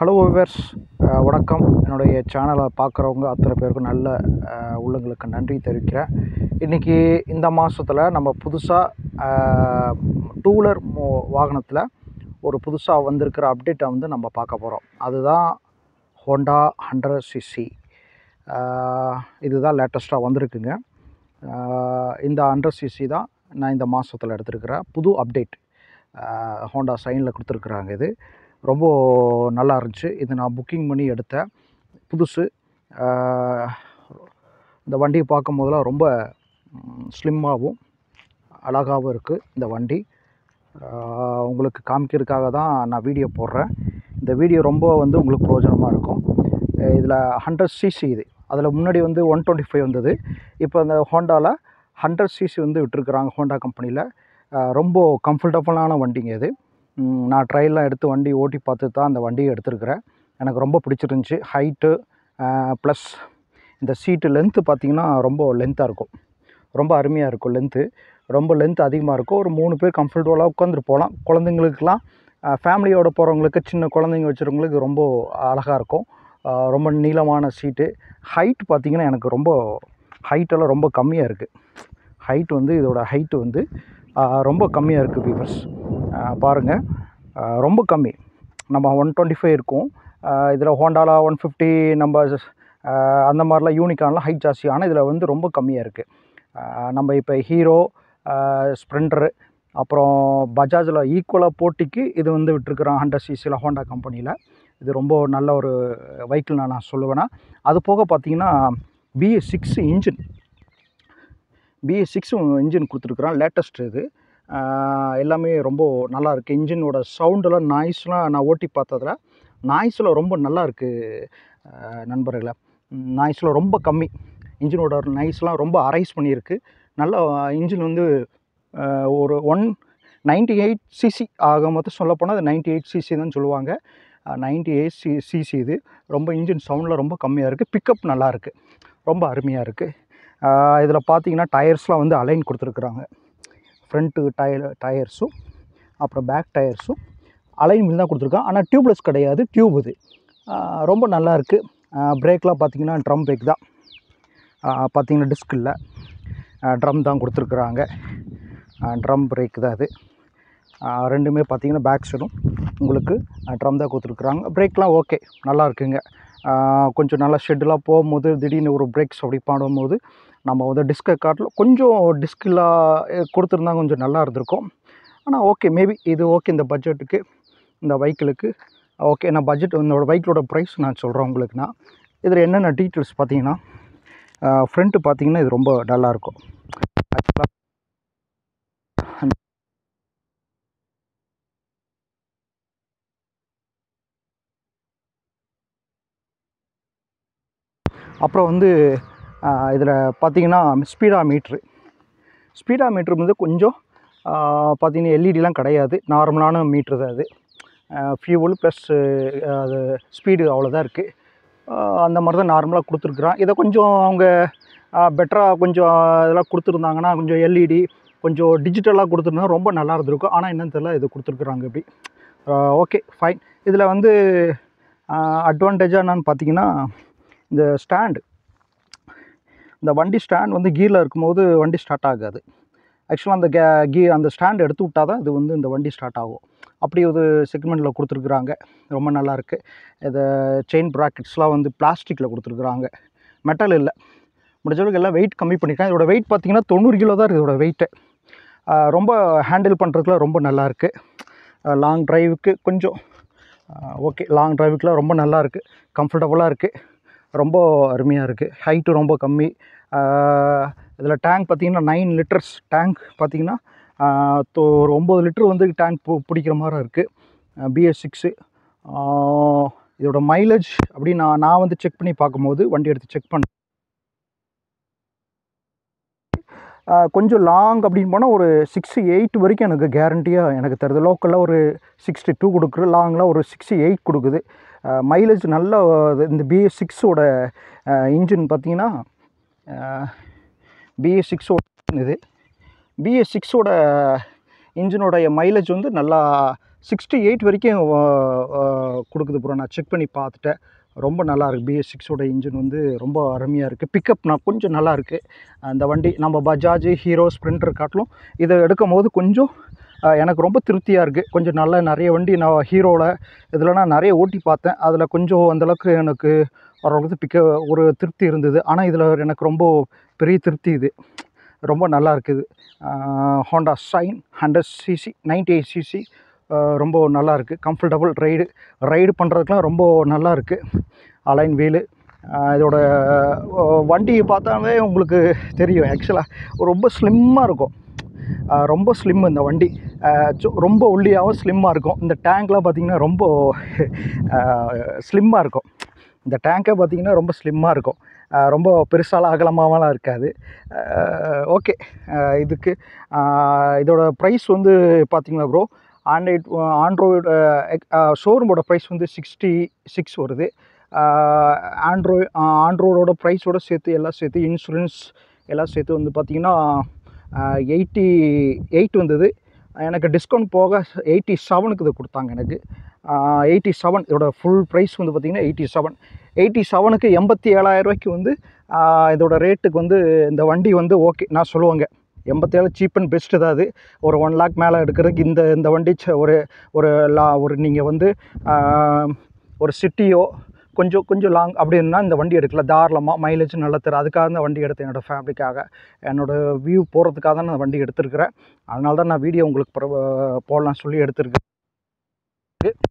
hello viewers வணக்கம் என்னுடைய சேனலை பார்க்குறவங்க அத்தனை பேருக்கும் நல்ல அஹ், உள்ளங்களுக்கு நன்றி தெரிவிக்கிறேன் இன்றைக்கி இந்த மாதத்தில் நம்ம புதுசாக டூ வீலர் மோ வாகனத்தில் ஒரு புதுசாக வந்திருக்கிற அப்டேட்டை வந்து நம்ம பார்க்க போகிறோம் அதுதான் ஹோண்டா ஹண்ட்ரட் சிசி இதுதான் லேட்டஸ்ட்டாக வந்திருக்குங்க அஹ், இந்த ஹண்ட்ரட் சிசி தான் நான் இந்த மாதத்தில் எடுத்திருக்கிற புது அப்டேட் ஹோண்டா சைனில் கொடுத்துருக்குறாங்க இது ரொம்ப நல்லா இருந்துச்சு இது நான் புக்கிங் பண்ணி எடுத்தேன் புதுசு ஆஹ் இந்த வண்டியை பார்க்கும் போதெல்லாம் ரொம்ப ஸ்லிம்மாகவும் அழகாகவும் இருக்குது இந்த வண்டி ஆஹ் உங்களுக்கு காமிக்கிறதுக்காக தான் நான் வீடியோ போடுறேன் இந்த வீடியோ ரொம்ப வந்து உங்களுக்கு பிரயோஜனமாக இருக்கும் இதில் ஹண்ட்ரட் சிசி இது அதில் முன்னாடி வந்து ஒன் டுவெண்ட்டி ஃபைவ் வந்தது இப்போ அந்த ஹோண்டாவில் ஹண்ட்ரட் சிசி வந்து விட்டுருக்குறாங்க ஹோண்டா கம்பெனியில் ரொம்ப கம்ஃபர்டபுளான வண்டிங்க இது ம், நான் ட்ரையல்லாம் எடுத்து வண்டி ஓட்டி பார்த்து தான் அந்த வண்டியை எடுத்திருக்கிறேன் எனக்கு ரொம்ப பிடிச்சிருந்துச்சி ஹைட்டு ப்ளஸ் இந்த சீட்டு லென்த்து பார்த்திங்கன்னா ரொம்ப லென்த்தாக இருக்கும் ரொம்ப அருமையாக இருக்கும் லென்த்து ரொம்ப லென்த் அதிகமாக இருக்கும் ஒரு மூணு பேர் கம்ஃபர்டபுளாக உட்காந்துட்டு போகலாம் குழந்தைங்களுக்குலாம் ஃபேமிலியோட போகிறவங்களுக்கு சின்ன குழந்தைங்க வச்சுருவங்களுக்கு ரொம்ப அழகாக இருக்கும் அஹ், ரொம்ப நீளமான சீட்டு ஹைட் பார்த்திங்கன்னா எனக்கு ரொம்ப ஹைட்டெல்லாம் ரொம்ப கம்மியாக இருக்குது ஹைட் வந்து இதோட ஹைட்டு வந்து அஹ், ரொம்ப கம்மியாக இருக்குது வீவர்ஸ் பாருங்கள் ரொம்ப கம்மி நம்ம ஒன் டுவெண்ட்டி ஃபைவ் இருக்கும் இதில் ஹோண்டாவில் ஒன் ஃபிஃப்டி நம்ம அஹ், அந்த மாதிரிலாம் யூனிக்கானலாம் ஹைட் ஜாஸ்தி ஆனால் இதில் வந்து ரொம்ப கம்மியாக இருக்குது நம்ம இப்போ ஹீரோ ஸ்ப்ளெண்டரு அப்புறம் பஜாஜில் ஈக்குவலாக போட்டிக்கு இது வந்து விட்டுருக்குறோம் ஹண்ட்ரட் சிசியில் ஹோண்டா கம்பெனியில் இது ரொம்ப நல்ல ஒரு வெஹிக்கிள் நான் நான் சொல்லுவேன்னா அது போக பார்த்தீங்கன்னா BS six engine BS six engine கொடுத்துருக்குறான் லேட்டஸ்ட் இது ஆஹ் எல்லாமே ரொம்ப நல்லா இருக்குது இன்ஜினோட சவுண்டெல்லாம் நாய்ஸ்லாம் நான் ஓட்டி பார்த்ததில் நாய்ஸில் ரொம்ப நல்லா இருக்குது நண்பர்களே நாய்ஸில் ரொம்ப கம்மி இன்ஜினோட நாய்ஸ்லாம் ரொம்ப அரைஸ் பண்ணியிருக்கு நல்ல இன்ஜின் வந்து ஆஹ் ஒரு ஒன் நைன்டி எயிட் சிசி ஆக மொத்தம் சொல்லப்போனால் அது நைன்டி எயிட் சிசி தான் சொல்லுவாங்க நைன்டி எயிட் சி சிசி இது ரொம்ப இன்ஜின் சவுண்டில் ரொம்ப கம்மியாக இருக்குது பிக்கப் நல்லா இருக்குது ரொம்ப அருமையாக இருக்குது இதில் பார்த்தீங்கன்னா டயர்ஸ்லாம் வந்து அலைன் கொடுத்துருக்குறாங்க ஃப்ரண்ட்டு டயர் டயர்ஸும் அப்புறம் பேக் டயர்ஸும் அலைன்மெண்ட் தான் கொடுத்துருக்கான் ஆனால் டியூப்லெஸ் கிடையாது டியூப் இது ஆஹ் ரொம்ப நல்லா இருக்குது பிரேக்லாம் பார்த்தீங்கன்னா ட்ரம் பிரேக் தான் பார்த்தீங்கன்னா டிஸ்க் இல்லை ட்ரம் தான் கொடுத்துருக்குறாங்க ட்ரம் பிரேக் தான் அது ஆஹ் ரெண்டுமே பார்த்தீங்கன்னா பேக் சைடும் உங்களுக்கு ட்ரம் தான் கொடுத்துருக்குறாங்க பிரேக்லாம் ஓகே நல்லா இருக்குங்க ஆஹ் கொஞ்சம் நல்லா ஷெட்டெலாம் போகும்போது திடீர்னு ஒரு பிரேக்ஸ் அப்படி பாடும்போது நம்ம வந்து டிஸ்கை காட்டில் கொஞ்சம் டிஸ்கில் கொடுத்துருந்தா கொஞ்சம் நல்லா இருந்திருக்கும் ஆனால் ஓகே மேபி இது ஓகே இந்த பட்ஜெட்டுக்கு இந்த வெஹிக்கிளுக்கு ஓகே நான் பட்ஜெட் என்னோடய வெஹிக்கிளோட ப்ரைஸ் நான் சொல்கிறேன் உங்களுக்கு நான் இதில் என்னென்ன டீட்டெயில்ஸ் பார்த்தீங்கன்னா ஃப்ரண்ட்டு பார்த்தீங்கன்னா இது ரொம்ப நல்லாயிருக்கும் ஆக்சுவலாக அப்புறம் வந்து இதில் பார்த்தீங்கன்னா ஸ்பீடா மீட்ரு ஸ்பீடா மீட்ரு வந்து கொஞ்சம் பார்த்தீங்கன்னா எல்இடிலாம் கிடையாது நார்மலான மீட்ரு தான் அது ஃபியூவல் ப்ளஸ் அது ஸ்பீடு அவ்வளோதான் இருக்குது அந்த மாதிரி தான் நார்மலாக கொடுத்துருக்குறான் இதை கொஞ்சம் அவங்க பெட்டராக கொஞ்சம் இதெல்லாம் கொடுத்துருந்தாங்கன்னா கொஞ்சம் எல்இடி கொஞ்சம் டிஜிட்டலாக கொடுத்துருந்தா ரொம்ப நல்லா இருந்திருக்கும் ஆனால் என்னன்னு தெரியல இது கொடுத்துருக்குறாங்க இப்படி ஓகே ஃபைன் இதில் வந்து அட்வான்டேஜாக என்னன்னு பார்த்தீங்கன்னா இந்த ஸ்டாண்டு இந்த வண்டி ஸ்டாண்ட் வந்து கீரில் இருக்கும்போது வண்டி ஸ்டார்ட் ஆகாது ஆக்சுவலாக அந்த கே கீ அந்த ஸ்டாண்ட் எடுத்து விட்டால் தான் இது வந்து இந்த வண்டி ஸ்டார்ட் ஆகும் அப்படி ஒரு செக்மெண்ட்டில் கொடுத்துருக்குறாங்க ரொம்ப நல்லா இருக்குது இதை செயின் ப்ராக்கெட்ஸ்லாம் வந்து பிளாஸ்டிக்கில் கொடுத்துருக்குறாங்க மெட்டல் இல்லை முடிஞ்சளவுக்கு எல்லாம் வெயிட் கம்மி பண்ணியிருக்காங்க இதோட வெயிட் பார்த்தீங்கன்னா தொண்ணூறு கிலோ தான் இதோட வெயிட்டு ரொம்ப ஹேண்டில் பண்ணுறதுக்குலாம் ரொம்ப நல்லா இருக்குது லாங் டிரைவுக்கு கொஞ்சம் ஓகே லாங் டிரைவுக்குலாம் ரொம்ப நல்லா இருக்குது கம்ஃபர்டபுளாக இருக்குது ரொம்ப அருமையாக இருக்குது ஹைட்டு ரொம்ப கம்மி இதில் டேங்க் பார்த்தீங்கன்னா நைன் லிட்டர்ஸ் டேங்க் பார்த்தீங்கன்னா தோ ஒரு ஒம்பது லிட்டர் வந்து டேங்க் பு பிடிக்கிற மாதிரி இருக்குது பிஎஸ் சிக்ஸு இதோட மைலேஜ் அப்படி நான் நான் வந்து செக் பண்ணி பார்க்கும்போது வண்டி எடுத்து செக் பண்ண கொஞ்சம் லாங் அப்படின்னு போனால் ஒரு சிக்ஸ்டி எயிட் வரைக்கும் எனக்கு கேரண்டியாக எனக்கு தருது லோக்கலில் ஒரு சிக்ஸ்டி டூ கொடுக்குது லாங்கில் ஒரு சிக்ஸ்டி எயிட் கொடுக்குது மைலேஜ் நல்ல இந்த பிஎஸ் சிக்ஸோட இன்ஜின் பார்த்தீங்கன்னா பிஎஸ் சிக்ஸோட இது பிஎஸ் சிக்ஸோட இன்ஜினோடைய மைலேஜ் வந்து நல்லா சிக்ஸ்டி எயிட் வரைக்கும் அஹ், அஹ், கொடுக்குது ப்ரோ நான் செக் பண்ணி பார்த்துட்டேன் ரொம்ப நல்லா இருக்குது பிஎஸ் சிக்ஸோட இன்ஜின் வந்து ரொம்ப அருமையாக இருக்குது பிக்கப் நான் கொஞ்சம் நல்லா இருக்குது அந்த வண்டி நம்ம பஜாஜ் ஹீரோ ஸ்ப்ரிண்டர் காட்டிலும் இதை எடுக்கும் போது கொஞ்சம் அஹ், எனக்கு ரொம்ப திருப்தியாக இருக்குது கொஞ்சம் நல்ல நிறைய வண்டி நான் ஹீரோவில் இதில் நான் நிறைய ஓட்டி பார்த்தேன் அதில் கொஞ்சம் அந்தளவுக்கு எனக்கு ஓரளவுக்கு பிக்க ஒரு திருப்தி இருந்தது ஆனால் இதில் எனக்கு ரொம்ப பெரிய திருப்தி இது ரொம்ப நல்லா இருக்குது Honda Shine hundred CC ninety eight CC ரொம்ப நல்லா இருக்குது கம்ஃபர்டபுள் ரைடு ரைடு பண்ணுறதுக்குலாம் ரொம்ப நல்லா இருக்குது அலைன் வீலு இதோட அஹ், வண்டி பார்த்தாலே உங்களுக்கு தெரியும் ஆக்சுவலாக ரொம்ப ஸ்லிம்மாக இருக்கும் அஹ், ரொம்ப ஸ்லிம் இந்த வண்டி அஹ், சு- ரொம்ப ஒல்லியாகவும் ஸ்லிம்மாக இருக்கும் இந்த டேங்க்லாம் பார்த்திங்கன்னா ரொம்ப ஸ்லிம்மாக இருக்கும் இந்த டேங்கை பார்த்திங்கன்னா ரொம்ப ஸ்லிம்மாக இருக்கும் அஹ், ரொம்ப பெருசாலாம் அகலமாகலாம் இருக்காது ஓகே இதுக்கு அஹ், இதோட ப்ரைஸ் வந்து பார்த்திங்கன்னா ப்ரோ ஆண்ட்ராய்ட் ஆண்ட்ராய்டு ஷோரூமோட ப்ரைஸ் வந்து சிக்ஸ்டி சிக்ஸ் வருது ஆண்ட்ராய்டு ஆண்ட்ராய்டோட ப்ரைஸோட சேர்த்து எல்லாம் சேர்த்து இன்சூரன்ஸ் எல்லாம் சேர்த்து வந்து பார்த்திங்கன்னா எயிட்டி எயிட் வந்தது எனக்கு டிஸ்கவுண்ட் போக எயிட்டி செவனுக்கு இது கொடுத்தாங்க எனக்கு எயிட்டி செவன் இதோட ஃபுல் ப்ரைஸ் வந்து பார்த்திங்கன்னா எயிட்டி செவன் எயிட்டி செவனுக்கு எண்பத்தி ஏழாயிரம் ரூபாய்க்கு வந்து ஆஹ், இதோட ரேட்டுக்கு வந்து இந்த வண்டி வந்து ஓகே நான் சொல்லுவாங்க எண்பத்தேழு சீப் அண்ட் பெஸ்ட்டு தான் அது ஒரு ஒன் லேக் மேலே எடுக்கிறதுக்கு இந்த இந்த வண்டி ச- ஒரு ஒரு லா ஒரு நீங்கள் வந்து ஆஹ், ஒரு சிட்டியோ கொஞ்சம் கொஞ்சம் லாங் அப்படின்னா இந்த வண்டி எடுக்கல தாராளமாக மைலேஜ் நல்லா தரும் அதுக்காக இந்த வண்டி எடுத்தேன் என்னோடய ஃபேமிலிக்காக என்னோடய வியூ போகிறதுக்காக தான் நான் வண்டி எடுத்திருக்கிறேன் அதனால தான் நான் வீடியோ உங்களுக்கு பிற- போடலாம் சொல்லி எடுத்திருக்கேன்